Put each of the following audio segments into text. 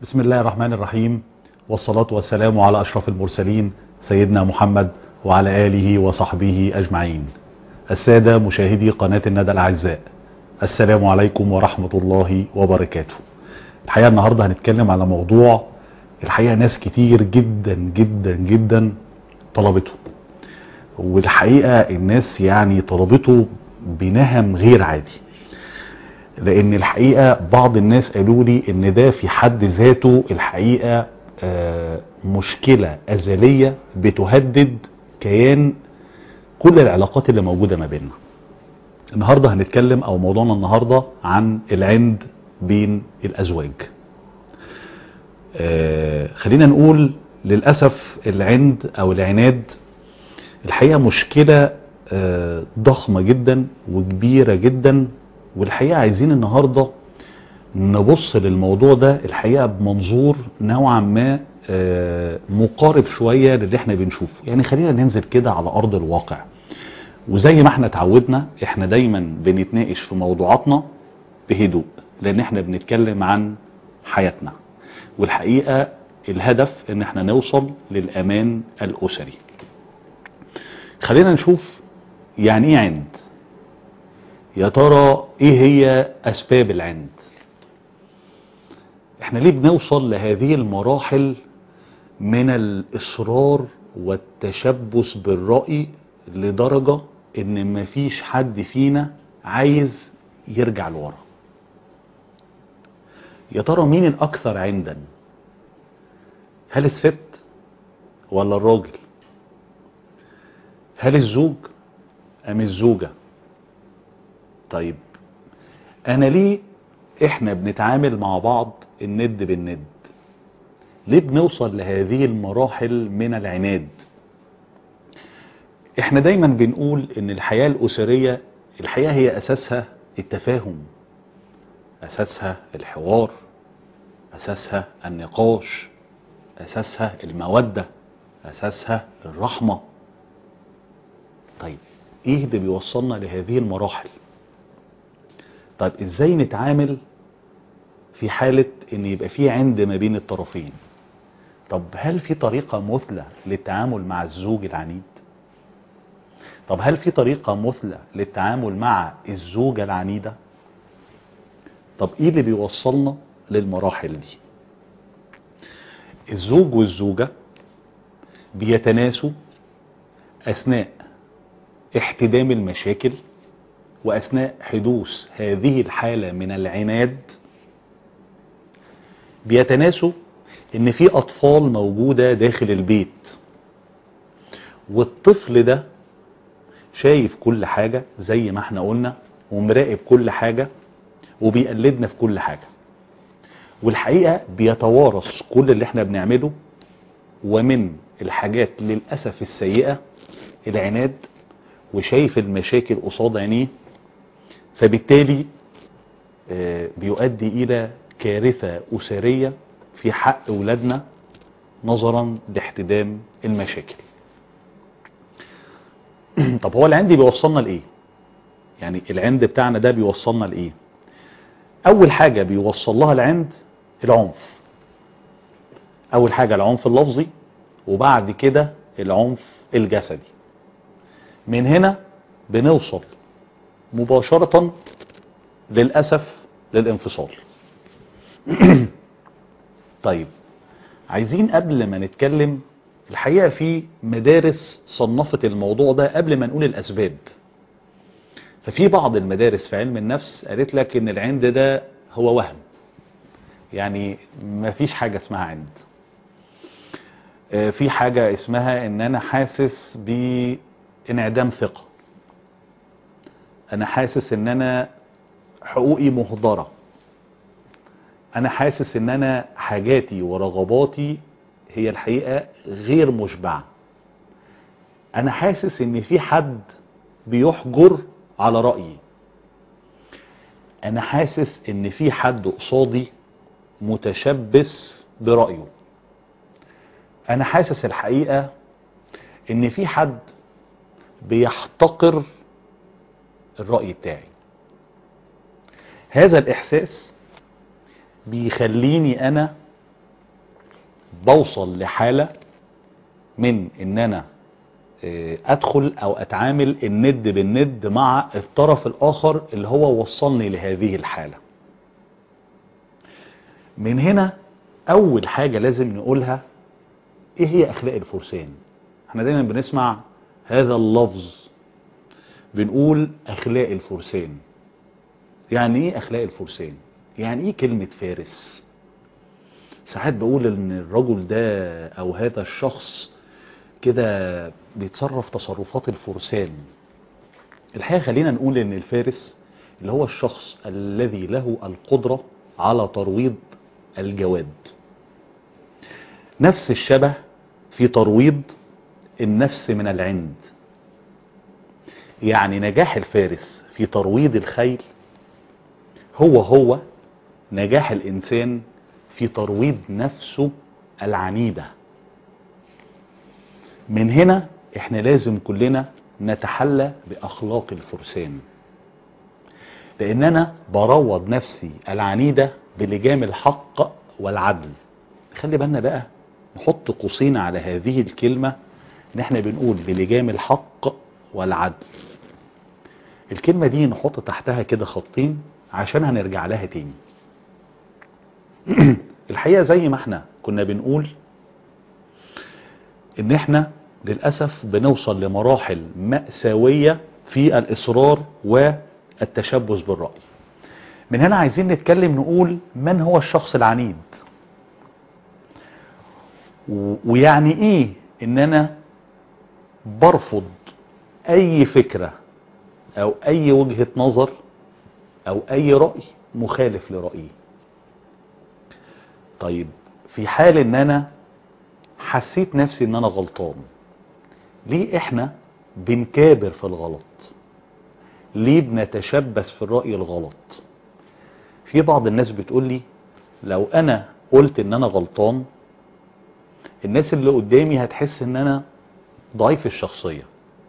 بسم الله الرحمن الرحيم والصلاة والسلام على أشرف المرسلين سيدنا محمد وعلى آله وصحبه أجمعين السادة مشاهدي قناة الندى الأعزاء السلام عليكم ورحمة الله وبركاته الحقيقة النهاردة هنتكلم على موضوع الحقيقة ناس كتير جدا جدا جدا طلبته والحقيقة الناس يعني طلبته بنهم غير عادي لان الحقيقة بعض الناس قالوا لي ان ده في حد ذاته الحقيقة آه، مشكلة ازلية بتهدد كيان كل العلاقات اللي موجودة ما بيننا النهاردة هنتكلم او موضوعنا النهاردة عن العند بين الازواج آه، خلينا نقول للأسف العند او العناد الحقيقة مشكلة آه، ضخمة جدا وكبيرة جدا والحقيقة عايزين النهاردة نبص للموضوع ده الحقيقة بمنظور نوعا ما آه، مقارب شوية للي احنا بنشوفه يعني خلينا ننزل كده على أرض الواقع وزي ما احنا اتعودنا احنا دايما بنتناقش في موضوعاتنا بهدوء لان احنا بنتكلم عن حياتنا والحقيقة الهدف ان احنا نوصل للأمان الأسري خلينا نشوف يعني ايه عند يا ترى ايه هي اسباب العند احنا ليه بنوصل لهذه المراحل من الاصرار والتشبث بالرأي لدرجة ان مفيش حد فينا عايز يرجع لورا يا ترى مين الاكثر عندا هل الست ولا الراجل هل الزوج ام الزوجة طيب انا ليه احنا بنتعامل مع بعض الند بالند ليه بنوصل لهذه المراحل من العناد احنا دايما بنقول ان الحياة الاسرية الحياة هي اساسها التفاهم اساسها الحوار اساسها النقاش اساسها المودة اساسها الرحمة طيب ايه اللي بيوصلنا لهذه المراحل طيب ازاي نتعامل في حالة ان يبقى في عند ما بين الطرفين طب هل في طريقة مثلى للتعامل مع الزوج العنيد طب هل في طريقة مثلى للتعامل مع الزوجة العنيدة طب ايه اللي بيوصلنا للمراحل دي الزوج والزوجة بيتناسوا اثناء احتدام المشاكل واثناء حدوث هذه الحالة من العناد بيتناسوا ان في اطفال موجودة داخل البيت والطفل ده شايف كل حاجة زي ما احنا قلنا ومراقب كل حاجة وبيقلدنا في كل حاجة والحقيقة بيتوارث كل اللي احنا بنعمله ومن الحاجات للأسف السيئة العناد وشايف المشاكل قصاد عينيه فبالتالي آه، بيؤدي إلى كارثة أسرية في حق أولادنا نظرا لاحتدام المشاكل طب هو العند بيوصلنا لإيه يعني العند بتاعنا ده بيوصلنا لإيه أول حاجة بيوصل لها العند العنف أول حاجة العنف اللفظي وبعد كده العنف الجسدي من هنا بنوصل مباشرة للأسف للانفصال طيب عايزين قبل ما نتكلم الحقيقة في مدارس صنفت الموضوع ده قبل ما نقول الأسباب ففي بعض المدارس في علم النفس قالت لك ان العند ده هو وهم يعني ما فيش حاجة اسمها عند آه، في حاجة اسمها ان انا حاسس بانعدام ثقة انا حاسس ان انا حقوقي مهدرة انا حاسس ان انا حاجاتي ورغباتي هي الحقيقة غير مشبعة انا حاسس ان في حد بيحجر على رأيي انا حاسس ان في حد قصادي متشبث برأيه انا حاسس الحقيقة ان في حد بيحتقر الرأي بتاعي هذا الاحساس بيخليني انا بوصل لحالة من ان انا آه، ادخل او اتعامل الند بالند مع الطرف الاخر اللي هو وصلني لهذه الحالة من هنا اول حاجة لازم نقولها ايه هي اخلاق الفرسان احنا دايما بنسمع هذا اللفظ بنقول اخلاق الفرسان يعني ايه اخلاق الفرسان يعني ايه كلمة فارس ساعات بقول ان الرجل ده او هذا الشخص كده بيتصرف تصرفات الفرسان الحقيقة خلينا نقول ان الفارس اللي هو الشخص الذي له القدرة على ترويض الجواد نفس الشبه في ترويض النفس من العند يعني نجاح الفارس في ترويض الخيل هو هو نجاح الإنسان في ترويض نفسه العنيدة من هنا احنا لازم كلنا نتحلى بأخلاق الفرسان لأن أنا بروض نفسي العنيدة بلجام الحق والعدل خلي بالنا بقى نحط قوسين على هذه الكلمة ان احنا بنقول بلجام الحق والعدل الكلمة دي نحط تحتها كده خطين عشان هنرجع لها تاني الحقيقة زي ما احنا كنا بنقول ان احنا للأسف بنوصل لمراحل مأساوية في الإصرار والتشبث بالرأي من هنا عايزين نتكلم نقول من هو الشخص العنيد و- ويعني ايه ان انا برفض اي فكرة او اي وجهة نظر او اي رأي مخالف لرأيي طيب في حال ان انا حسيت نفسي ان انا غلطان ليه احنا بنكابر في الغلط ليه بنتشبث في الرأي الغلط في بعض الناس بتقول لي لو انا قلت ان انا غلطان الناس اللي قدامي هتحس ان انا ضعيف الشخصية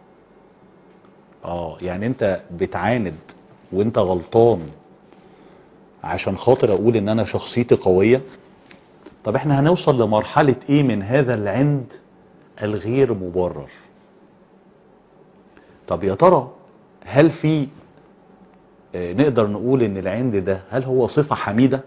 اه يعني انت بتعاند وانت غلطان عشان خاطر اقول ان انا شخصيتي قوية طب احنا هنوصل لمرحلة ايه من هذا العند الغير مبرر طب يا ترى هل في آه، نقدر نقول ان العند ده هل هو صفة حميدة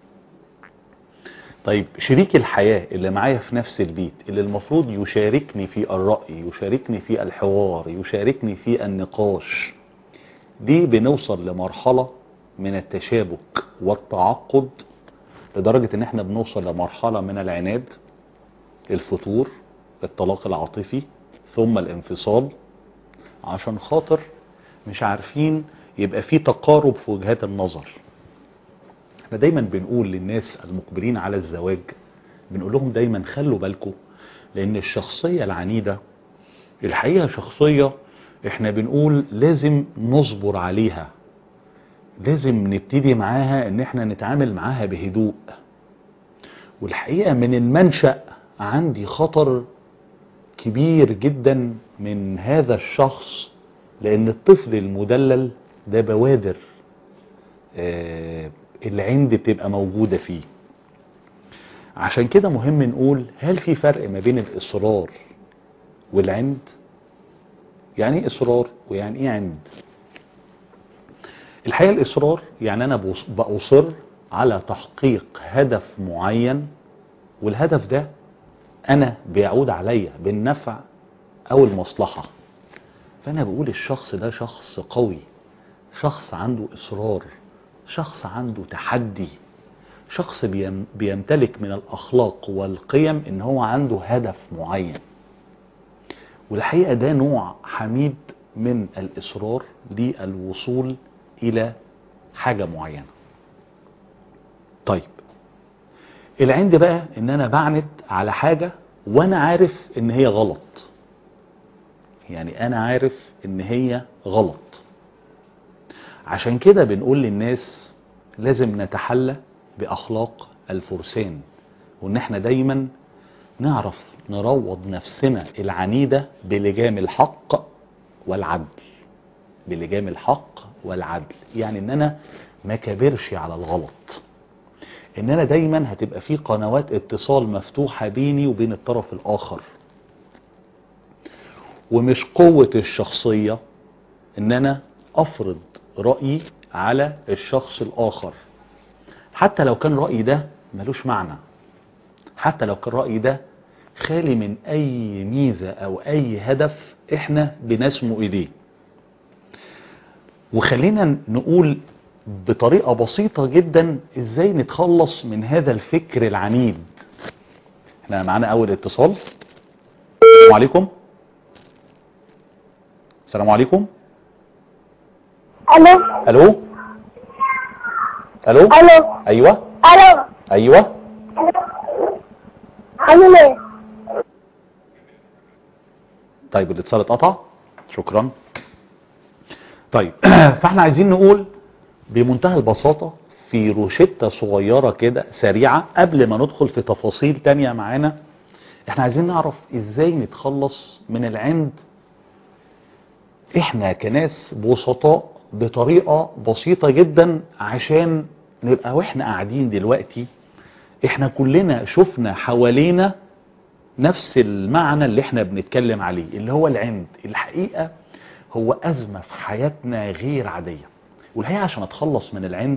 طيب شريك الحياة اللي معايا في نفس البيت اللي المفروض يشاركني في الرأي يشاركني في الحوار يشاركني في النقاش دي بنوصل لمرحلة من التشابك والتعقد لدرجة ان احنا بنوصل لمرحلة من العناد الفتور الطلاق العاطفي ثم الانفصال عشان خاطر مش عارفين يبقى في تقارب في وجهات النظر احنا دايما بنقول للناس المقبلين على الزواج بنقول لهم دايما خلوا بالكم لان الشخصية العنيدة الحقيقة شخصية احنا بنقول لازم نصبر عليها لازم نبتدي معاها ان احنا نتعامل معاها بهدوء والحقيقة من المنشأ عندي خطر كبير جدا من هذا الشخص لان الطفل المدلل ده بوادر آه، العند بتبقى موجودة فيه عشان كده مهم نقول هل في فرق ما بين الإصرار والعند يعني ايه إصرار ويعني ايه عند الحقيقة الإصرار يعني أنا بوص- بأصر على تحقيق هدف معين والهدف ده أنا بيعود عليا بالنفع أو المصلحة فأنا بقول الشخص ده شخص قوي شخص عنده إصرار شخص عنده تحدي شخص بيم- بيمتلك من الأخلاق والقيم إن هو عنده هدف معين والحقيقة ده نوع حميد من الإصرار للوصول إلى حاجة معينة طيب العند بقى إن أنا بعند على حاجة وأنا عارف إن هي غلط يعني أنا عارف إن هي غلط عشان كده بنقول للناس لازم نتحلى بأخلاق الفرسان وإن احنا دايما نعرف نروض نفسنا العنيدة بلجام الحق والعدل بلجام الحق والعدل يعني ان انا ما كبرش على الغلط ان انا دايما هتبقى في قنوات اتصال مفتوحة بيني وبين الطرف الاخر ومش قوة الشخصية ان انا افرض رأيي على الشخص الاخر حتى لو كان رأيي ده ملوش معنى حتى لو كان رأيي ده خالي من اي ميزة او اي هدف احنا بنسمو اليه وخلينا نقول بطريقة بسيطة جدا ازاي نتخلص من هذا الفكر العنيد احنا معانا اول اتصال السلام عليكم السلام عليكم الو الو الو الو ايوه الو ايوه عامل ايه طيب الاتصال اتقطع شكرا طيب فاحنا عايزين نقول بمنتهى البساطة في روشتة صغيرة كده سريعة قبل ما ندخل في تفاصيل تانية معانا احنا عايزين نعرف ازاي نتخلص من العند احنا كناس بسطاء بطريقة بسيطة جدا عشان نبقى واحنا قاعدين دلوقتي احنا كلنا شفنا حوالينا نفس المعنى اللي احنا بنتكلم عليه اللي هو العند الحقيقة هو أزمة في حياتنا غير عادية والحقيقة عشان أتخلص من العند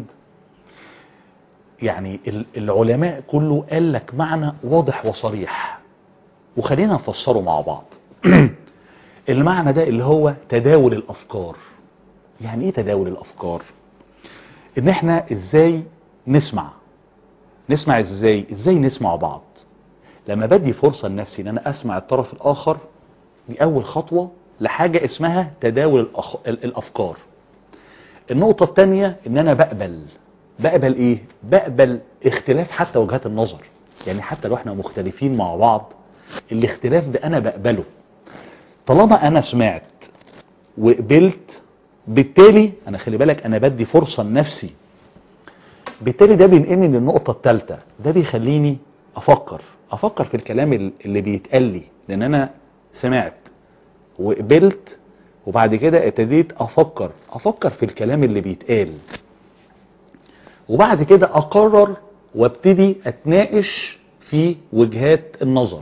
يعني ال- العلماء كله قال لك معنى واضح وصريح وخلينا نفسره مع بعض المعنى ده اللي هو تداول الأفكار يعني ايه تداول الأفكار ان احنا ازاي نسمع نسمع ازاي ازاي نسمع بعض لما بدي فرصة لنفسي ان انا اسمع الطرف الاخر دي اول خطوة لحاجة اسمها تداول الأخ... ال- الافكار النقطة التانية ان انا بقبل بقبل ايه بقبل اختلاف حتى وجهات النظر يعني حتى لو احنا مختلفين مع بعض الاختلاف ده انا بقبله طالما انا سمعت وقبلت بالتالي انا خلي بالك انا بدي فرصة لنفسي بالتالي ده بينقلني للنقطة الثالثة ده بيخليني افكر افكر في الكلام ال- اللي بيتقال لي لان انا سمعت وقبلت وبعد كده ابتديت افكر افكر في الكلام اللي بيتقال وبعد كده اقرر وابتدي اتناقش في وجهات النظر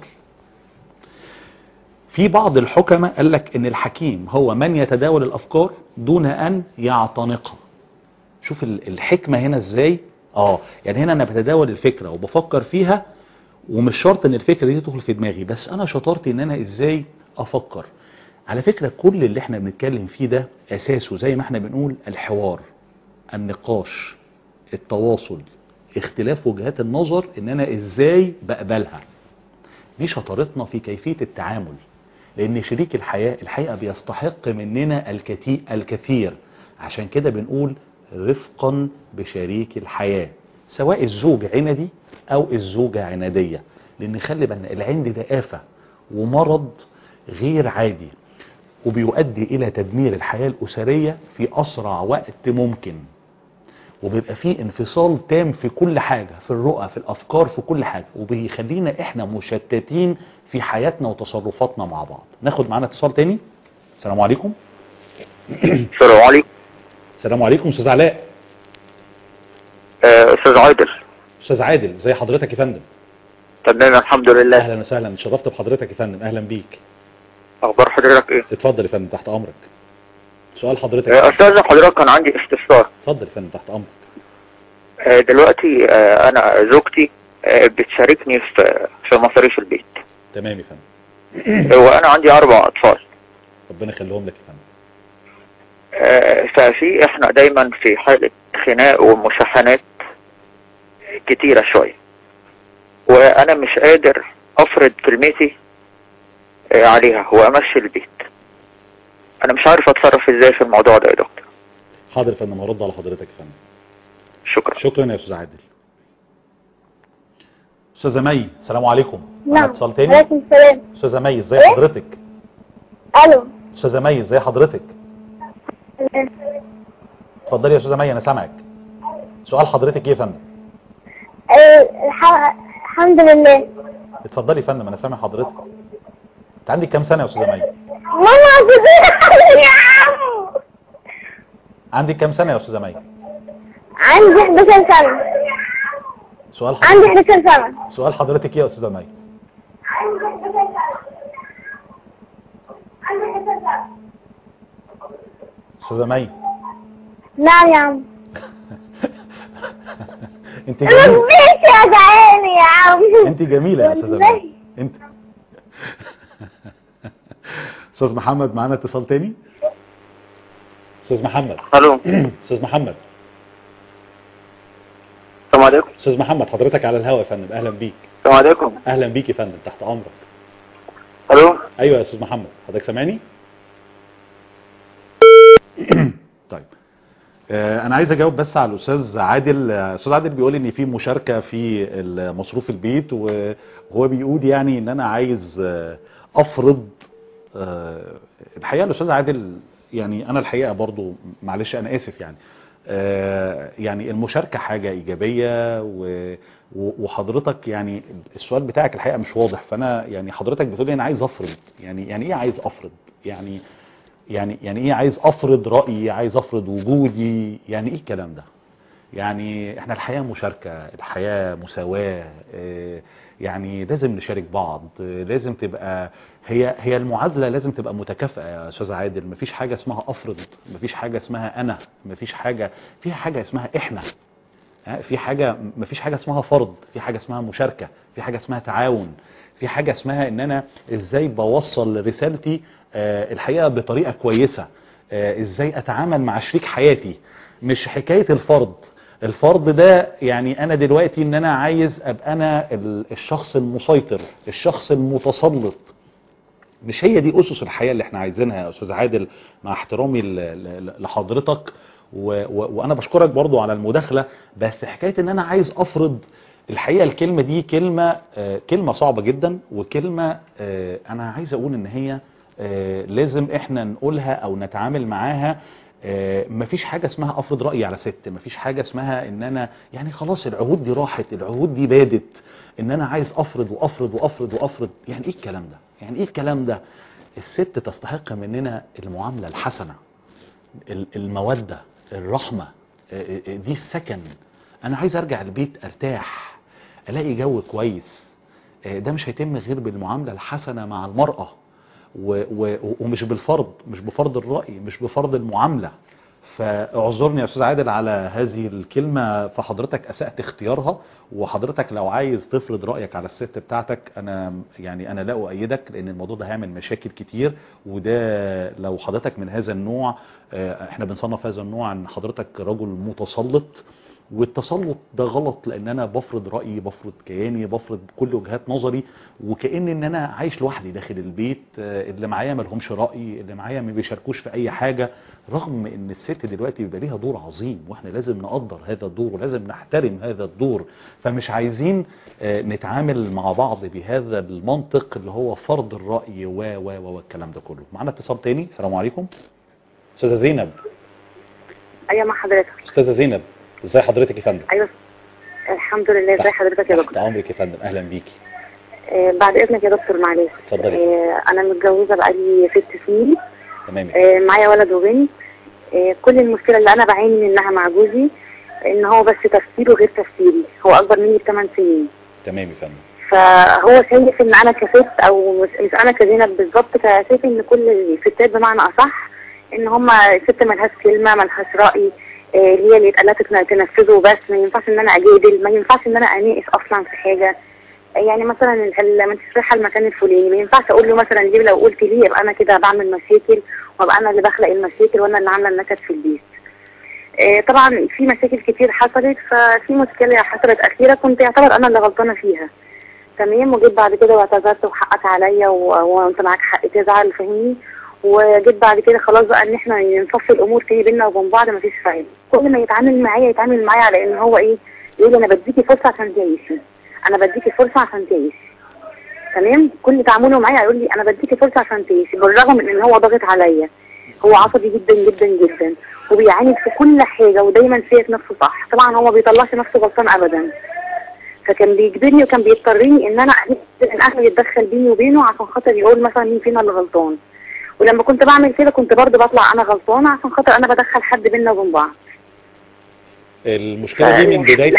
في بعض الحكماء قال لك ان الحكيم هو من يتداول الافكار دون ان يعتنقها شوف ال- الحكمة هنا ازاي اه يعني هنا انا بتداول الفكرة وبفكر فيها ومش شرط ان الفكرة دي تدخل في دماغي بس انا شطارتي ان انا ازاي افكر على فكرة كل اللي احنا بنتكلم فيه ده اساسه زي ما احنا بنقول الحوار النقاش التواصل اختلاف وجهات النظر ان انا ازاي بقبلها دي شطارتنا في كيفية التعامل لان شريك الحياة الحقيقة بيستحق مننا الكثير, الكثير عشان كده بنقول رفقا بشريك الحياة سواء الزوج عندي او الزوجة عنادية لان خلي بالنا العند ده آفة ومرض غير عادي وبيؤدي الى تدمير الحياة الاسرية في اسرع وقت ممكن وبيبقى فيه انفصال تام في كل حاجة في الرؤى في الافكار في كل حاجة وبيخلينا احنا مشتتين في حياتنا وتصرفاتنا مع بعض ناخد معانا اتصال تاني السلام عليكم السلام عليكم السلام عليكم استاذ علاء آه، استاذ عادل استاذ عادل زي حضرتك يا فندم تمام الحمد لله اهلا وسهلا اتشرفت بحضرتك يا فندم اهلا بيك اخبار حضرتك ايه اتفضل يا فندم تحت امرك سؤال حضرتك آه، استاذ حضرتك كان عندي استفسار اتفضل يا فندم تحت امرك آه، دلوقتي آه، انا زوجتي آه، بتشاركني في في مصاريف البيت تمام يا فندم آه، وانا عندي اربع اطفال ربنا يخليهم لك يا فندم آه، ففي احنا دايما في حالة خناق ومشاحنات كتيرة شوية وانا مش قادر افرض كلمتي آه، عليها وامشي البيت انا مش عارف اتصرف ازاي في الموضوع ده يا دكتور حاضر يا فندم هرد على حضرتك يا فندم شكرا شكرا يا استاذ عادل استاذه مي السلام عليكم معانا نعم اتصال تاني عليكم السلام استاذه مي ازي إيه؟ حضرتك الو استاذه مي ازي حضرتك اتفضلي يا استاذه مي انا سامعك سؤال حضرتك ايه يا فندم آه، الح- الحمد لله اتفضلي يا فندم انا سامع حضرتك انت عندك كام سنه يا استاذه مي ماما عزيزي يا عم عندك كام سنه يا استاذه مي عندي 11 سنة سؤال عندي حضرتك 11 سنة سؤال حضرتك ايه يا استاذه مي استاذه مي نعم يا عم انت جميله ربيت يا جعاني يا عم انت جميله يا استاذه والله. مي انت استاذ محمد معانا اتصال تاني استاذ محمد الو استاذ محمد السلام عليكم استاذ محمد حضرتك على الهواء يا فندم اهلا بيك السلام عليكم اهلا بيك يا فندم تحت امرك الو ايوه يا استاذ محمد حضرتك سامعني طيب آه، انا عايز اجاوب بس على الاستاذ عادل آه، استاذ عادل بيقول ان في مشاركه في مصروف البيت وهو بيقول يعني ان انا عايز آه، افرض آه، الحقيقه الاستاذ عادل يعني انا الحقيقه برضو معلش انا اسف يعني آه، يعني المشاركه حاجه ايجابيه و- و- وحضرتك يعني السؤال بتاعك الحقيقه مش واضح فانا يعني حضرتك بتقول لي انا عايز افرض يعني يعني ايه عايز افرض يعني يعني يعني ايه عايز افرض رايي عايز افرض وجودي يعني ايه الكلام ده يعني احنا الحياة مشاركة الحياة مساواة اه، يعني لازم نشارك بعض اه، لازم تبقى هي هي المعادلة لازم تبقى متكافئة يا استاذ عادل مفيش حاجة اسمها افرض مفيش حاجة اسمها انا مفيش حاجة فيها حاجة اسمها احنا ها، في حاجة مفيش حاجة اسمها فرض في حاجة اسمها مشاركة في حاجة اسمها تعاون في حاجة اسمها ان انا ازاي بوصل رسالتي آه، الحقيقة بطريقة كويسة آه، ازاي اتعامل مع شريك حياتي مش حكاية الفرض الفرض ده يعني انا دلوقتي ان انا عايز ابقى انا ال- الشخص المسيطر الشخص المتسلط مش هي دي اسس الحياه اللي احنا عايزينها يا استاذ عادل مع احترامي ل- ل- لحضرتك و و وانا بشكرك برضو على المداخله بس حكايه ان انا عايز افرض الحقيقه الكلمه دي كلمه آه، كلمه صعبه جدا وكلمه آه، انا عايز اقول ان هي آه، لازم احنا نقولها او نتعامل معاها آه، مفيش حاجة اسمها افرض رأيي على ست مفيش حاجة اسمها ان انا يعني خلاص العهود دي راحت العهود دي بادت ان انا عايز افرض وافرض وافرض وافرض يعني ايه الكلام ده يعني ايه الكلام ده الست تستحق مننا المعاملة الحسنة ال- المودة الرحمة آه، آه، دي السكن انا عايز ارجع البيت ارتاح الاقي جو كويس آه، ده مش هيتم غير بالمعاملة الحسنة مع المرأة و و ومش بالفرض مش بفرض الرأي مش بفرض المعاملة فاعذرني يا استاذ عادل على هذه الكلمة فحضرتك اسأت اختيارها وحضرتك لو عايز تفرض رأيك على الست بتاعتك انا يعني انا لا اؤيدك لان الموضوع ده هيعمل مشاكل كتير وده لو حضرتك من هذا النوع آه، احنا بنصنف هذا النوع ان حضرتك رجل متسلط والتسلط ده غلط لان انا بفرض رايي بفرض كياني بفرض كل وجهات نظري وكأن ان انا عايش لوحدي داخل البيت آه، اللي معايا ما لهمش راي اللي معايا ما بيشاركوش في اي حاجه رغم ان الست دلوقتي بيبقى ليها دور عظيم واحنا لازم نقدر هذا الدور ولازم نحترم هذا الدور فمش عايزين آه، نتعامل مع بعض بهذا المنطق اللي هو فرض الراي و و و والكلام ده كله معانا اتصال تاني السلام عليكم استاذه زينب ايوه مع حضرتك استاذه زينب ازي حضرتك يا فندم ايوه الحمد لله ازي حضرتك يا تحت دكتور امرك يا فندم اهلا بيكي آه بعد اذنك يا دكتور معلش اتفضلي آه انا متجوزه بقالي ست سنين تمام آه معايا ولد وبنت آه كل المشكله اللي انا بعاني منها مع جوزي ان هو بس تفكيره غير تفكيري هو اكبر مني بثمان سنين تمام يا فندم فهو شايف ان انا كست او مش, مش انا كزينب بالظبط شايف ان كل الستات بمعنى اصح ان هم ست ملهاش كلمه ملهاش راي آه، هي اللي يتقال لها تتن- تنفذه بس ما ينفعش ان انا اجادل ما ينفعش ان انا اناقش اصلا في حاجه آه، يعني مثلا ال- لما انت رايحه المكان الفلاني ما ينفعش اقول له مثلا دي لو قلت لي يبقى انا كده بعمل مشاكل وابقى انا اللي بخلق المشاكل وانا اللي عامله النكد في البيت آه، طبعا في مشاكل كتير حصلت ففي مشكله حصلت اخيره كنت يعتبر انا اللي غلطانه فيها تمام وجيت بعد كده واعتذرت وحقك عليا و- وانت معاك حق تزعل فاهمني وجيت بعد كده خلاص بقى ان احنا نصفي الامور تاني بينا وبين بعض مفيش فايده كل ما يتعامل معايا يتعامل معايا على ان هو ايه يقول لي انا بديكي فرصه عشان تعيشي انا بديكي فرصه عشان تعيشي تمام كل تعامله معايا يقول لي انا بديكي فرصه عشان تعيشي بالرغم من ان هو ضاغط عليا هو عصبي جدا جدا جدا وبيعاند في كل حاجه ودايما شايف نفسه صح طبعا هو ما بيطلعش نفسه غلطان ابدا فكان بيجبرني وكان بيضطرني ان انا ان اهله يتدخل بيني وبينه عشان خاطر يقول مثلا مين فينا اللي غلطان ولما كنت بعمل كده كنت برضه بطلع انا غلطانه عشان خاطر انا بدخل حد بينا وبين بعض المشكلة دي من بداية ال... لحد-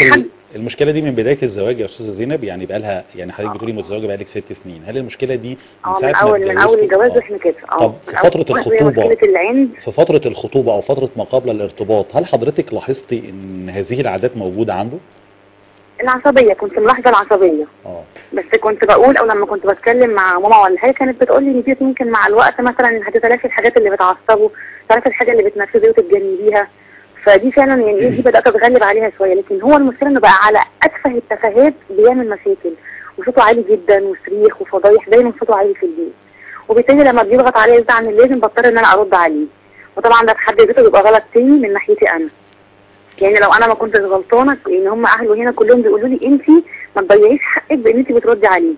المشكله دي من بدايه الزواج يا استاذه زينب يعني بقى لها يعني حضرتك بتقولي متزوجه بقالك ست سنين هل المشكله دي اه ساعة من ما اول من اول اتجوزتوا؟ الجواز آه. واحنا كده اه طب من في أول فترة وهي الخطوبة مشكله العند في فتره الخطوبه او فتره ما قبل الارتباط هل حضرتك لاحظتي ان هذه العادات موجوده عنده العصبيه كنت ملاحظه العصبيه اه بس كنت بقول او لما كنت بتكلم مع ماما ولا حاجه كانت بتقول لي ان دي يمكن مع الوقت مثلا هتتلافي الحاجات اللي بتعصبه تعرفي الحاجه اللي بتنرفزه وتتجنبيها فدي فعلا يعني إيه دي بدات اتغلب عليها شويه لكن هو المشكله انه بقى على اتفه التفاهات بيعمل مشاكل وصوته عالي جدا وصريخ وفضايح دايما صوته عالي في البيت وبالتالي لما بيضغط عليا زيادة عن اللازم بضطر ان انا ارد عليه وطبعا ده في حد ذاته بيبقى غلط تاني من ناحيتي انا يعني لو انا ما كنتش غلطانه ان هم اهله هنا كلهم بيقولوا لي انت ما تضيعيش حقك بان انت بتردي عليه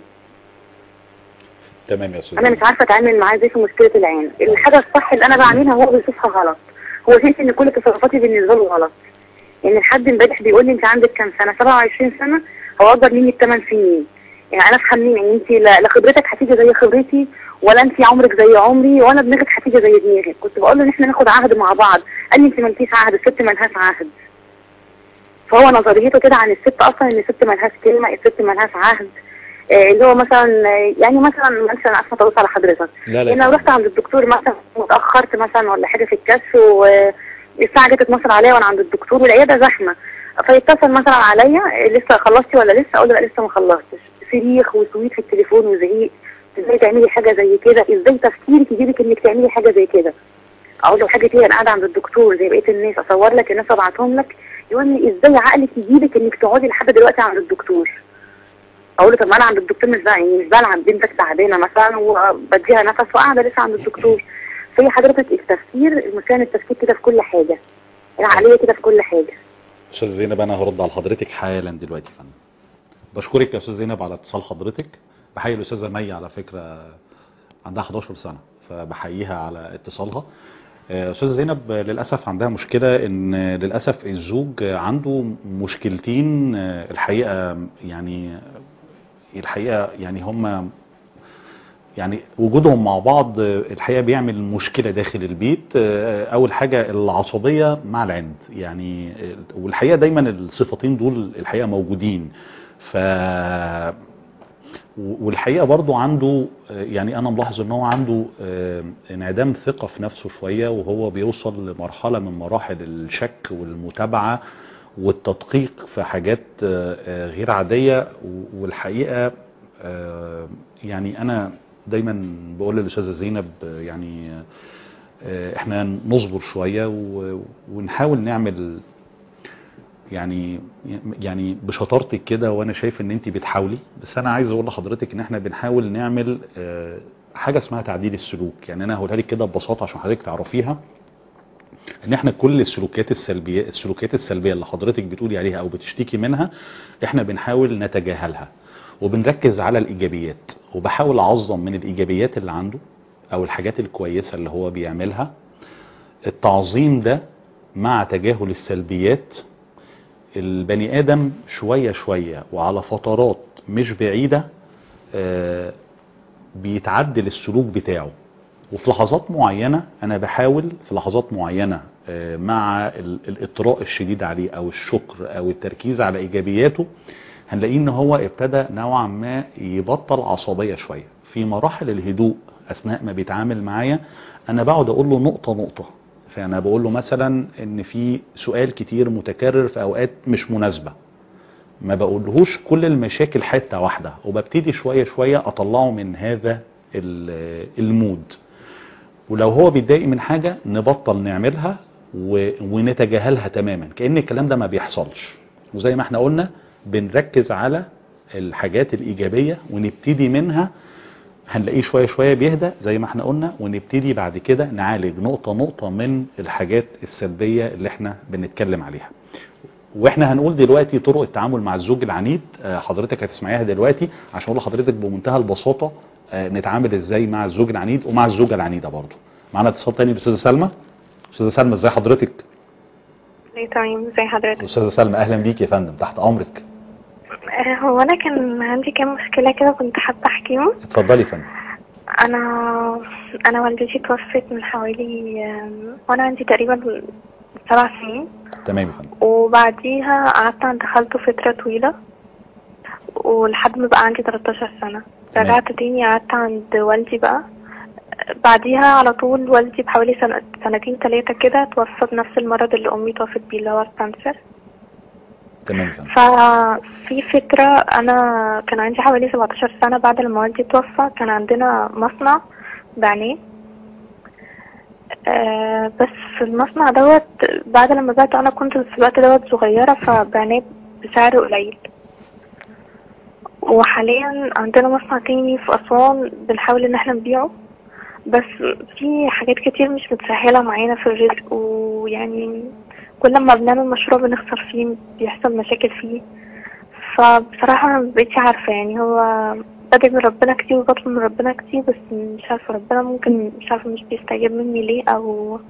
تمام يا استاذ انا مش عارفه اتعامل معاه ازاي في مشكله العين الحاجه الصح اللي انا بعملها هو بيشوفها غلط هو شايف ان كل تصرفاتي بالنسبه له غلط يعني لحد امبارح بيقول لي انت عندك كام سنه 27 سنه هو اكبر مني بثمان سنين يعني انا افهم منين ان انت لا لا خبرتك هتيجي زي خبرتي ولا انت عمرك زي عمري ولا دماغك هتيجي زي دماغك كنت بقول له ان احنا ناخد عهد مع بعض قال لي انت مالكيش عهد الست مالهاش عهد فهو نظريته كده عن الست اصلا ان الست مالهاش كلمه الست مالهاش عهد آه، اللي هو مثلا آه، يعني مثلا مثلا اسفه طولت على حضرتك لا لا يعني لو رحت عند الدكتور مثلا واتاخرت مثلا ولا حاجه في الكشف والساعه جت 12 عليا وانا عند الدكتور والعياده زحمه فيتصل مثلا عليا آه، لسه خلصتي ولا لسه اقول له لا لسه ما خلصتش صريخ وسويت في التليفون وزعيق ازاي تعملي حاجه زي كده ازاي تفكيرك يجيبك انك تعملي حاجه زي كده اقول له حاجه كده انا قاعده عند الدكتور زي بقيه الناس اصور لك الناس ابعتهم لك يقول لي ازاي عقلك يجيبك انك تقعدي لحد دلوقتي عند الدكتور اقول له طب ما انا عند الدكتور مش بقى يعني مش بلعب بنتك تعبانه مثلا وبديها نفس وقاعده لسه عند الدكتور فهي حضرتك التفكير المشكله إن التفكير كده في كل حاجه العقليه كده في كل حاجه استاذ زينب انا هرد على حضرتك حالا دلوقتي يا فندم بشكرك يا استاذ زينب على اتصال حضرتك بحيي الاستاذه مي على فكره عندها 11 سنه فبحييها على اتصالها آه، استاذه زينب آه، للاسف عندها مشكله ان آه، للاسف الزوج آه، عنده مشكلتين آه، الحقيقه يعني الحقيقه يعني هم يعني وجودهم مع بعض آه، الحقيقه بيعمل مشكله داخل البيت آه، اول حاجه العصبيه مع العند يعني آه، والحقيقه دايما الصفتين دول الحقيقه موجودين ف والحقيقه برضو عنده آه، يعني انا ملاحظ ان هو عنده آه، انعدام ثقه في نفسه شويه وهو بيوصل لمرحله من مراحل الشك والمتابعه والتدقيق في حاجات آه، آه، غير عاديه و- والحقيقه آه، يعني انا دايما بقول للاستاذه زينب آه، يعني آه، احنا نصبر شويه و- ونحاول نعمل يعني يعني بشطارتك كده وانا شايف ان انت بتحاولي بس انا عايز اقول لحضرتك ان احنا بنحاول نعمل آه، حاجه اسمها تعديل السلوك يعني انا هقولها لك كده ببساطه عشان حضرتك تعرفيها ان احنا كل السلوكيات السلبيه السلوكيات السلبيه اللي حضرتك بتقولي عليها او بتشتكي منها احنا بنحاول نتجاهلها وبنركز على الايجابيات وبحاول اعظم من الايجابيات اللي عنده او الحاجات الكويسه اللي هو بيعملها التعظيم ده مع تجاهل السلبيات البني ادم شويه شويه وعلى فترات مش بعيده آه، بيتعدل السلوك بتاعه وفي لحظات معينة أنا بحاول في لحظات معينة آه، مع ال- الإطراء الشديد عليه أو الشكر أو التركيز على إيجابياته هنلاقيه إن هو ابتدى نوعا ما يبطل عصبية شوية في مراحل الهدوء أثناء ما بيتعامل معايا أنا بقعد أقول له نقطة نقطة فأنا بقول له مثلا إن في سؤال كتير متكرر في أوقات مش مناسبة ما بقولهوش كل المشاكل حتة واحدة وببتدي شوية شوية أطلعه من هذا ال- المود ولو هو بيتضايق من حاجة نبطل نعملها و- ونتجاهلها تماما كأن الكلام ده ما بيحصلش وزي ما احنا قلنا بنركز على الحاجات الإيجابية ونبتدي منها هنلاقيه شوية شوية بيهدى زي ما احنا قلنا ونبتدي بعد كده نعالج نقطة نقطة من الحاجات السلبية اللي احنا بنتكلم عليها واحنا هنقول دلوقتي طرق التعامل مع الزوج العنيد آه، حضرتك هتسمعيها دلوقتي عشان اقول لحضرتك بمنتهى البساطه آه، نتعامل ازاي مع الزوج العنيد ومع الزوجه العنيده برضه معانا اتصال تاني الاستاذه سلمى استاذه سلمى ازاي حضرتك ايه تمام ازي حضرتك استاذه سلمى اهلا بيك يا فندم تحت امرك آه، هو انا كان عندي كام مشكله كده كنت حابه احكيهم اتفضلي يا فندم انا انا والدتي توفت من حوالي آم، وانا عندي تقريبا سبع سنين تمام يا فندم وبعديها قعدت عند خالته فترة طويلة ولحد ما بقى عندي 13 سنة تمام. رجعت تاني قعدت عند والدي بقى بعديها على طول والدي بحوالي سنة سنتين تلاتة كده توفى بنفس المرض اللي أمي توفت بيه اللي هو الكانسر تمام يا فندم ففي فترة أنا كان عندي حوالي 17 سنة بعد لما والدي توفى كان عندنا مصنع بعناه آه بس في المصنع دوت بعد لما بعت أنا كنت في الوقت دوت صغيرة فبعناه بسعر قليل وحاليا عندنا مصنع تاني في أسوان بنحاول إن احنا نبيعه بس في حاجات كتير مش متسهلة معانا في الرزق ويعني كل ما بنعمل مشروع بنخسر فيه بيحصل مشاكل فيه فبصراحة أنا مبقتش عارفة يعني هو بدعي من ربنا كتير وبطلب من ربنا كتير بس مش عارفة ربنا ممكن مش عارفة مش بيستجيب مني ليه أو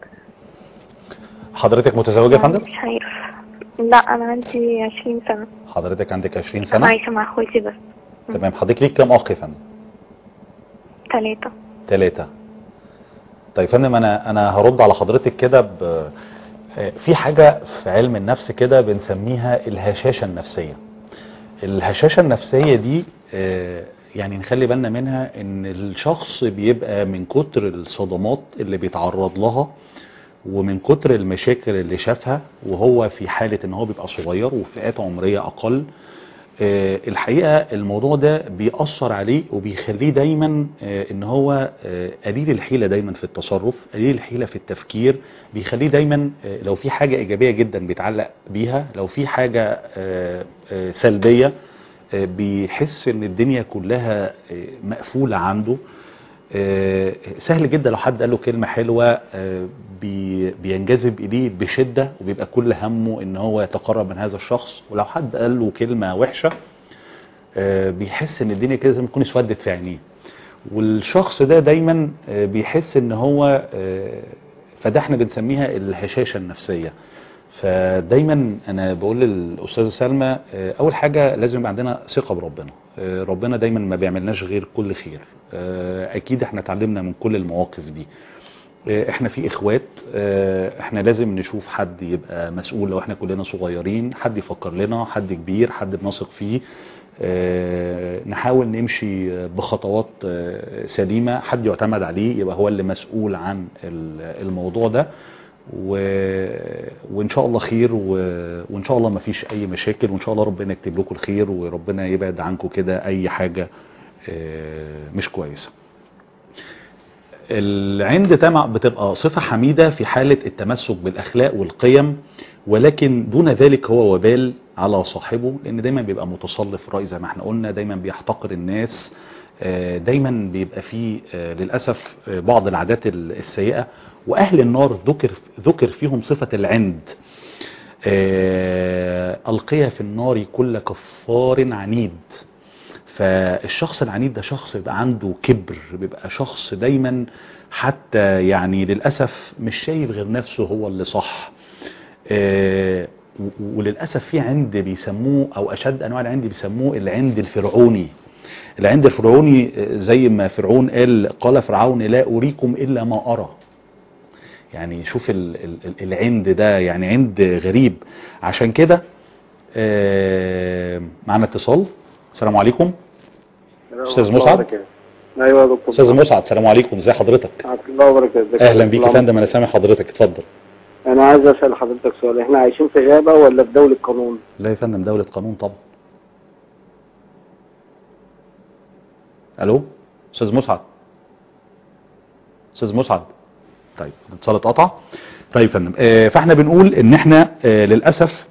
حضرتك متزوجة يا فندم مش عارف لا أنا عندي عشرين سنة حضرتك عندك 20 أنا سنة عايشة مع أخواتي بس تمام حضرتك ليك كام اخ يا فندم تلاتة ثلاثة طيب يا فندم انا انا هرد على حضرتك كده ب آه، في حاجة في علم النفس كده بنسميها الهشاشة النفسية الهشاشة النفسية دي آه، يعني نخلي بالنا منها ان الشخص بيبقى من كتر الصدمات اللي بيتعرض لها ومن كتر المشاكل اللي شافها وهو في حالة ان هو بيبقى صغير وفئات عمرية اقل آه، الحقيقة الموضوع ده بيأثر عليه وبيخليه دايما آه، ان هو آه، قليل الحيلة دايما في التصرف قليل الحيلة في التفكير بيخليه دايما آه، لو في حاجة ايجابية جدا بيتعلق بيها لو في حاجة آه، آه، سلبية آه، بيحس ان الدنيا كلها آه، مقفولة عنده آه، سهل جدا لو حد قال له كلمة حلوة آه، بي- بينجذب إليه بشدة وبيبقى كل همه إن هو يتقرب من هذا الشخص ولو حد قال له كلمة وحشة آه، بيحس إن الدنيا كده زي ما تكون اسودت في عينيه والشخص ده دايما آه، بيحس إن هو آه، فده احنا بنسميها الهشاشة النفسية فدايما انا بقول للاستاذه سلمى آه، اول حاجه لازم يبقى عندنا ثقه بربنا آه، ربنا دايما ما بيعملناش غير كل خير آه، اكيد احنا اتعلمنا من كل المواقف دي آه، احنا في اخوات آه، احنا لازم نشوف حد يبقى مسؤول لو احنا كلنا صغيرين حد يفكر لنا حد كبير حد بنثق فيه آه، نحاول نمشي بخطوات آه، سليمة حد يعتمد عليه يبقى هو اللي مسؤول عن ال- الموضوع ده و... وان شاء الله خير و... وان شاء الله ما فيش اي مشاكل وان شاء الله ربنا يكتب لكم الخير وربنا يبعد عنكم كده اي حاجة آه، مش كويسة العند تمع بتبقى صفة حميدة في حالة التمسك بالأخلاق والقيم ولكن دون ذلك هو وبال على صاحبه لأن دايما بيبقى متصلف في الرأي زي ما احنا قلنا دايما بيحتقر الناس آه، دايما بيبقى فيه آه، للأسف آه، بعض العادات ال- السيئة وأهل النار ذكر ذكر فيهم صفة العند آه، ألقي في النار كل كفار عنيد فالشخص العنيد ده شخص بيبقى عنده كبر بيبقى شخص دايما حتى يعني للأسف مش شايف غير نفسه هو اللي صح آه، و- وللأسف في عند بيسموه أو أشد أنواع العند بيسموه العند الفرعوني العند الفرعوني آه، زي ما فرعون قال قال فرعون لا أريكم إلا ما أرى يعني شوف ال- ال- ال- العند ده يعني عند غريب عشان كده آه، معنا اتصال السلام عليكم أستاذ مسعد؟ ايوه يا دكتور استاذ مسعد السلام عليكم ازي حضرتك ورحمة الله وبركاته اهلا بيك يا فندم انا سامع حضرتك اتفضل انا عايز اسال حضرتك سؤال احنا عايشين في غابه ولا في دوله قانون لا يا فندم دولة قانون طبعا الو استاذ مسعد استاذ مسعد طيب الاتصال اتقطع طيب يا فندم آه، فاحنا بنقول ان احنا آه، للاسف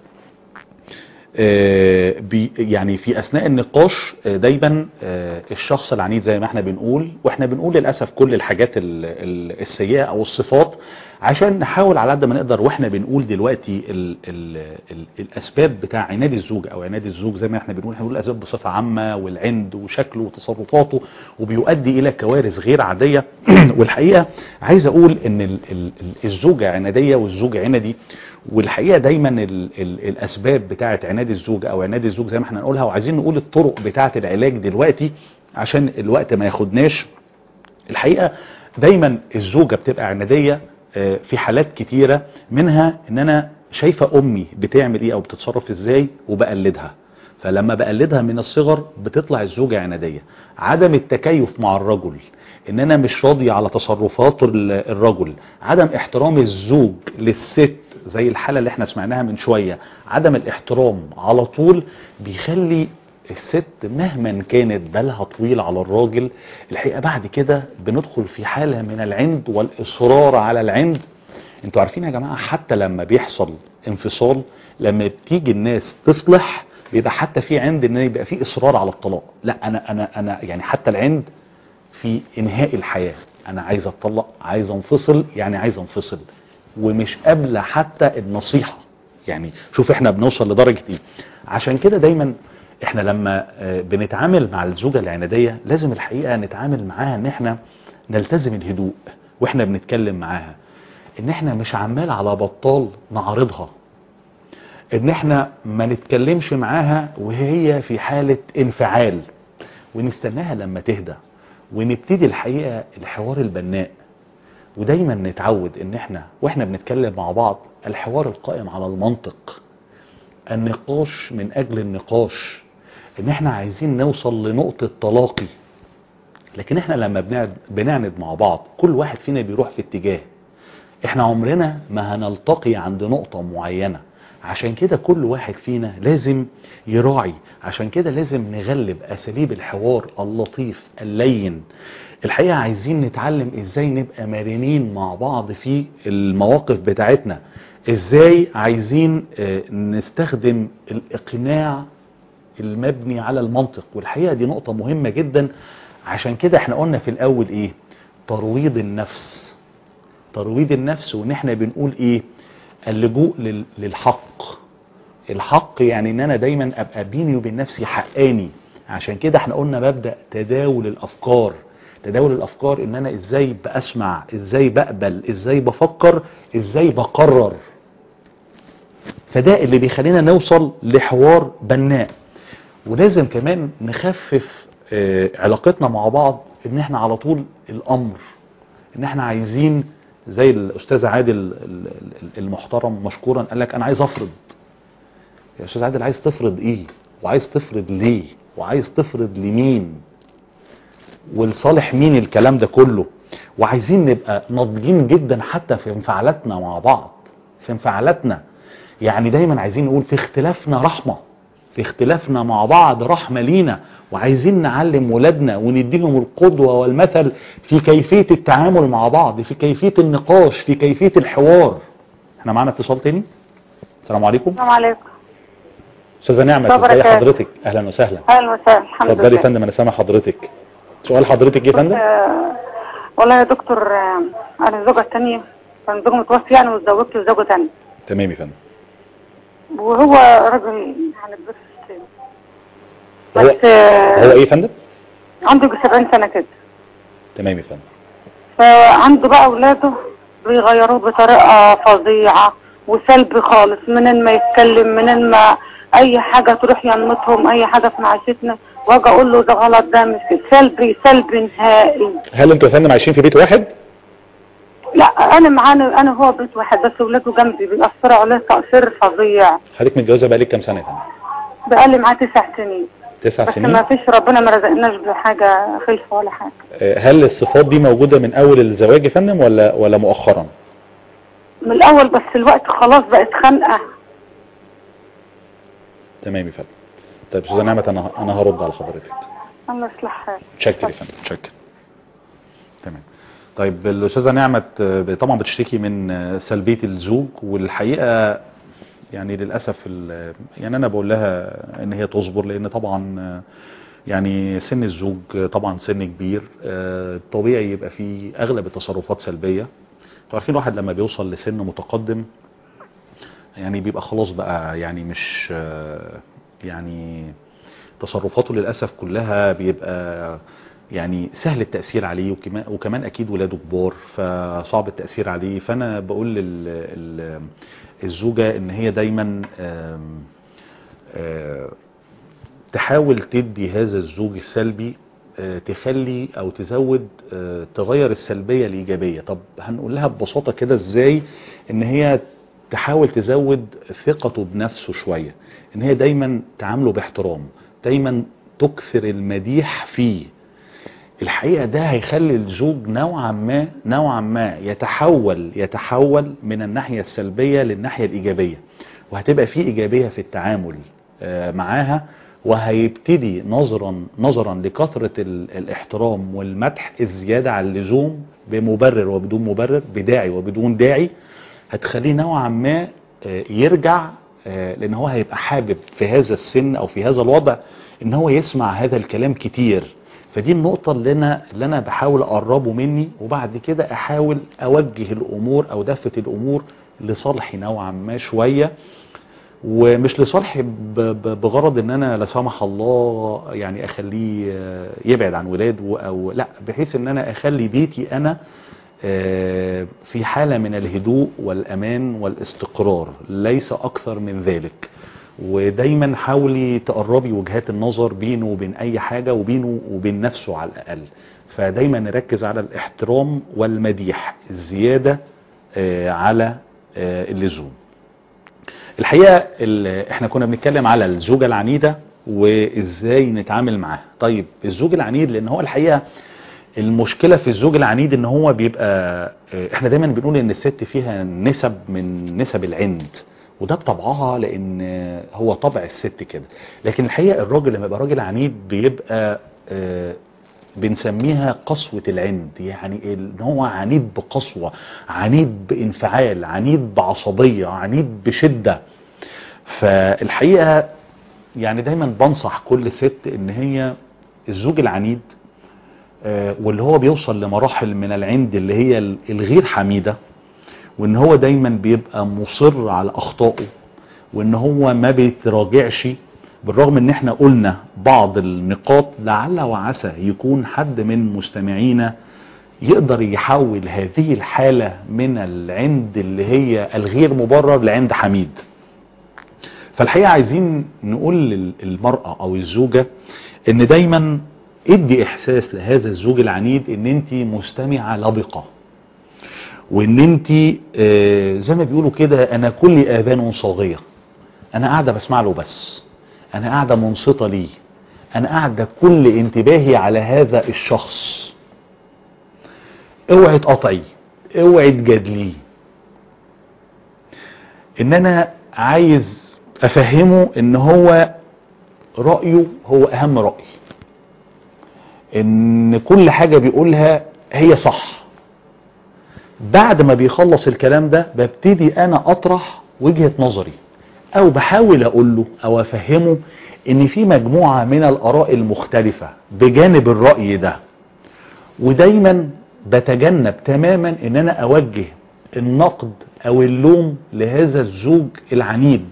آه، بي يعني في اثناء النقاش آه، دايما آه، الشخص العنيد زي ما احنا بنقول واحنا بنقول للاسف كل الحاجات ال- ال- السيئه او الصفات عشان نحاول على قد ما نقدر واحنا بنقول دلوقتي ال ال ال الاسباب بتاع عناد الزوج او عناد الزوج زي ما احنا بنقول احنا بنقول الاسباب بصفه عامه والعند وشكله وتصرفاته وبيؤدي الى كوارث غير عاديه والحقيقه عايز اقول ان ال ال الزوجه عناديه والزوج عندي والحقيقه دايما ال ال الاسباب بتاعه عناد الزوج او عناد الزوج زي ما احنا نقولها وعايزين نقول الطرق بتاعه العلاج دلوقتي عشان الوقت ما ياخدناش الحقيقه دايما الزوجه بتبقى عناديه آه، في حالات كتيرة منها ان انا شايفة امي بتعمل ايه او بتتصرف ازاي وبقلدها فلما بقلدها من الصغر بتطلع الزوجة عنادية عدم التكيف مع الرجل ان انا مش راضي على تصرفات ال- الرجل عدم احترام الزوج للست زي الحالة اللي احنا سمعناها من شوية عدم الاحترام على طول بيخلي الست مهما كانت بالها طويل على الراجل الحقيقة بعد كده بندخل في حالة من العند والإصرار على العند انتوا عارفين يا جماعة حتى لما بيحصل انفصال لما بتيجي الناس تصلح بيبقى حتى في عند ان يبقى في اصرار على الطلاق لا انا انا انا يعني حتى العند في انهاء الحياة انا عايز اتطلق عايز انفصل يعني عايز انفصل ومش قابله حتى النصيحة يعني شوف احنا بنوصل لدرجة ايه عشان كده دايما احنا لما آه، بنتعامل مع الزوجة العنادية لازم الحقيقة نتعامل معاها ان احنا نلتزم الهدوء واحنا بنتكلم معاها ان احنا مش عمال على بطال نعرضها ان احنا ما نتكلمش معاها وهي في حالة انفعال ونستناها لما تهدى ونبتدي الحقيقة الحوار البناء ودايما نتعود ان احنا واحنا بنتكلم مع بعض الحوار القائم على المنطق النقاش من اجل النقاش ان احنا عايزين نوصل لنقطة تلاقي لكن احنا لما بنعد- بنعند مع بعض كل واحد فينا بيروح في اتجاه احنا عمرنا ما هنلتقي عند نقطة معينة عشان كده كل واحد فينا لازم يراعي عشان كده لازم نغلب اساليب الحوار اللطيف اللين الحقيقة عايزين نتعلم ازاي نبقى مرنين مع بعض في المواقف بتاعتنا ازاي عايزين آه، نستخدم الاقناع المبني على المنطق والحقيقة دي نقطة مهمة جدا عشان كده احنا قلنا في الاول ايه ترويض النفس ترويض النفس وان احنا بنقول ايه اللجوء لل- للحق الحق يعني ان انا دايما ابقى بيني وبين نفسي حقاني عشان كده احنا قلنا مبدأ تداول الافكار تداول الافكار ان انا ازاي باسمع ازاي بقبل ازاي بفكر ازاي بقرر فده اللي بيخلينا نوصل لحوار بناء ولازم كمان نخفف آه، علاقتنا مع بعض ان احنا على طول الامر ان احنا عايزين زي الاستاذ عادل ال- ال- المحترم مشكورا قال لك انا عايز افرض يا استاذ عادل عايز تفرض ايه وعايز تفرض ليه وعايز تفرض لمين ولصالح مين الكلام ده كله وعايزين نبقى ناضجين جدا حتى في انفعالاتنا مع بعض في انفعالاتنا يعني دايما عايزين نقول في اختلافنا رحمة في اختلافنا مع بعض رحمة لينا وعايزين نعلم ولادنا ونديهم القدوة والمثل في كيفية التعامل مع بعض في كيفية النقاش في كيفية الحوار احنا معانا اتصال تاني السلام عليكم السلام عليكم استاذة نعمة صبرك ازي يا- حضرتك اهلا وسهلا اهلا وسهلا الحمد اتفضلي لله يا فندم انا سامع حضرتك سؤال حضرتك ايه يا فندم آه، والله يا دكتور آه، انا الزوجة الثانية كان زوجي متوفي يعني واتزوجت زوجة ثانية تمام يا فندم وهو راجل يعني بس هو بس آه، هو ايه يا فندم عنده يجي 70 سنة كده تمام يا فندم فعنده بقى اولاده بيغيروه بطريقة فظيعة وسلبي خالص منين ما يتكلم منين ما اي حاجة تروح ينمطهم اي حاجة في معيشتنا واجي اقول له ده غلط ده مش كده. سلبي سلبي نهائي هل انتوا يا فندم عايشين في بيت واحد لا انا معانا انا هو بيت واحد بس ولاده جنبي بيأثروا عليه تأثير فظيع حضرتك متجوزه بقالك كام سنه يا فندم بقالي معاه تسع سنين تسع بس سنين ما فيش ربنا ما رزقناش بحاجة خلفة ولا حاجة آه، هل الصفات دي موجوده من اول الزواج يا فندم ولا ولا مؤخرا من الاول بس الوقت خلاص بقت خانقة تمام يا فندم طيب استاذه نعمه انا انا هرد على حضرتك الله يصلح حالك شكر يا فندم شكر تمام طيب الاستاذه نعمه آه، طبعا بتشتكي من آه، سلبيه الزوج والحقيقه يعني للاسف ال- يعني انا بقول لها ان هي تصبر لان طبعا آه، يعني سن الزوج آه، طبعا سن كبير آه، طبيعي يبقى فيه اغلب التصرفات سلبيه انتوا عارفين الواحد لما بيوصل لسن متقدم يعني بيبقى خلاص بقى يعني مش آه، يعني تصرفاته للأسف كلها بيبقى يعني سهل التأثير عليه وكمان, وكمان أكيد ولاده كبار فصعب التأثير عليه فأنا بقول لل ال- الزوجة إن هي دايما آم، آه، تحاول تدي هذا الزوج السلبي آه، تخلي او تزود آه، تغير السلبية الايجابية طب هنقول لها ببساطة كده ازاي ان هي تحاول تزود ثقته بنفسه شوية ان هي دايما تعامله باحترام دايما تكثر المديح فيه الحقيقة ده هيخلي الزوج نوعا ما نوعا ما يتحول يتحول من الناحية السلبية للناحية الإيجابية وهتبقى فيه إيجابية في التعامل آه، معاها وهيبتدي نظرا نظرا لكثرة ال- الاحترام والمدح الزيادة على اللزوم بمبرر وبدون مبرر بداعي وبدون داعي هتخليه نوعا ما آه، يرجع آه، لان هو هيبقى حابب في هذا السن او في هذا الوضع ان هو يسمع هذا الكلام كتير فدي النقطة اللي انا اللي انا بحاول اقربه مني وبعد كده احاول اوجه الامور او دفة الامور لصالحي نوعا ما شوية ومش لصالحي ب- ب- بغرض ان انا لا سمح الله يعني اخليه آه، يبعد عن ولاده او لا بحيث ان انا اخلي بيتي انا آه، في حالة من الهدوء والامان والاستقرار ليس اكثر من ذلك ودايما حاولي تقربي وجهات النظر بينه وبين اي حاجة وبينه وبين نفسه على الاقل فدايما نركز على الاحترام والمديح الزيادة آه، على آه، اللزوم الحقيقة ال- احنا كنا بنتكلم على الزوجة العنيدة وازاي نتعامل معاها طيب الزوج العنيد لان هو الحقيقة المشكلة في الزوج العنيد ان هو بيبقى اه، احنا دايما بنقول ان الست فيها نسب من نسب العند وده بطبعها لان هو طبع الست كده لكن الحقيقة الراجل لما يبقى راجل عنيد بيبقى اه، بنسميها قسوة العند يعني ان هو عنيد بقسوة عنيد بانفعال عنيد بعصبية عنيد بشدة فالحقيقة يعني دايما بنصح كل ست ان هي الزوج العنيد آه، واللي هو بيوصل لمراحل من العند اللي هي ال- الغير حميدة وان هو دايما بيبقى مصر على اخطائه وان هو ما بيتراجعش بالرغم ان احنا قلنا بعض النقاط لعل وعسى يكون حد من مستمعينا يقدر يحول هذه الحالة من العند اللي هي الغير مبرر لعند حميد فالحقيقة عايزين نقول للمرأة او الزوجة ان دايما ادي احساس لهذا الزوج العنيد ان انت مستمعة لبقة وان انت آه، زي ما بيقولوا كده انا كل اذان صاغية انا قاعدة بسمع له بس انا قاعدة منصتة ليه انا قاعدة كل انتباهي على هذا الشخص اوعي تقطعي اوعي تجادليه ان انا عايز افهمه ان هو رأيه هو اهم رأي ان كل حاجة بيقولها هي صح بعد ما بيخلص الكلام ده ببتدي انا اطرح وجهة نظري او بحاول اقول له او افهمه ان في مجموعة من الاراء المختلفة بجانب الرأي ده ودايما بتجنب تماما ان انا اوجه النقد او اللوم لهذا الزوج العنيد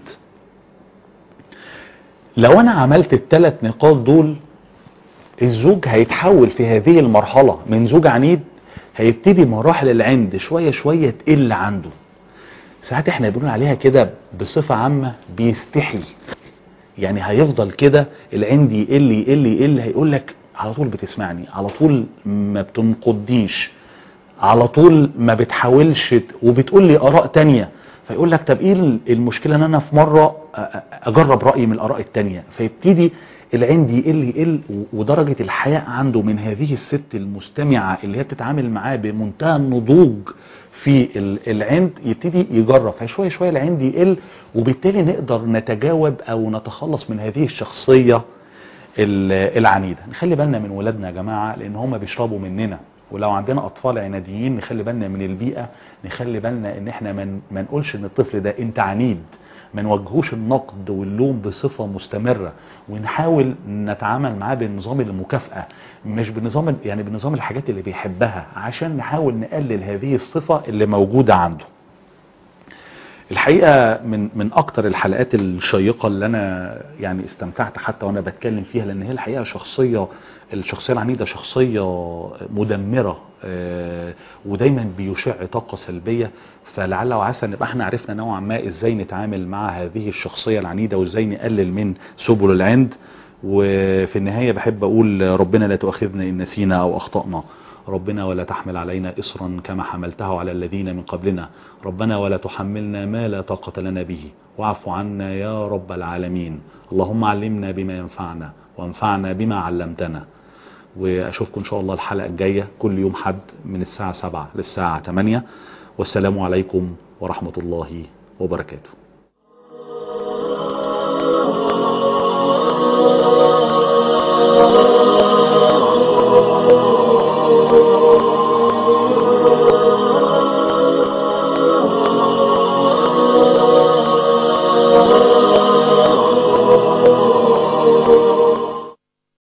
لو انا عملت الثلاث نقاط دول الزوج هيتحول في هذه المرحلة من زوج عنيد هيبتدي مراحل العند شوية شوية تقل عنده ساعات احنا بنقول عليها كده بصفة عامة بيستحي يعني هيفضل كده العند يقل يقل يقل هيقول لك على طول بتسمعني على طول ما بتنقضنيش على طول ما بتحاولش ت- وبتقول لي اراء تانية فيقول لك طب ايه المشكلة ان انا في مرة أ- أ- اجرب رأيي من الاراء التانية فيبتدي العند يقل يقل و- ودرجة الحياء عنده من هذه الست المستمعة اللي هي بتتعامل معاه بمنتهى النضوج في ال- العند يبتدي يجرب فشوية شوية العند يقل وبالتالي نقدر نتجاوب او نتخلص من هذه الشخصية ال- العنيدة نخلي بالنا من ولادنا يا جماعة لان هم بيشربوا مننا ولو عندنا اطفال عناديين نخلي بالنا من البيئة نخلي بالنا ان احنا من ما نقولش ان الطفل ده انت عنيد ما نوجهوش النقد واللوم بصفة مستمرة ونحاول نتعامل معاه بنظام المكافأة مش بنظام يعني بنظام الحاجات اللي بيحبها عشان نحاول نقلل هذه الصفة اللي موجودة عنده الحقيقة من من اكتر الحلقات الشيقة اللي انا يعني استمتعت حتى وانا بتكلم فيها لان هي الحقيقة شخصية الشخصية العنيدة شخصية مدمرة آه، ودايما بيشع طاقة سلبية فلعل وعسى نبقى احنا عرفنا نوعا ما ازاي نتعامل مع هذه الشخصية العنيدة وازاي نقلل من سبل العند وفي النهاية بحب أقول ربنا لا تؤاخذنا إن نسينا أو أخطأنا ربنا ولا تحمل علينا إصرا كما حملته على الذين من قبلنا ربنا ولا تحملنا ما لا طاقة لنا به واعف عنا يا رب العالمين اللهم علمنا بما ينفعنا وانفعنا بما علمتنا وأشوفكم إن شاء الله الحلقة الجاية كل يوم حد من الساعة 7 للساعة 8 والسلام عليكم ورحمة الله وبركاته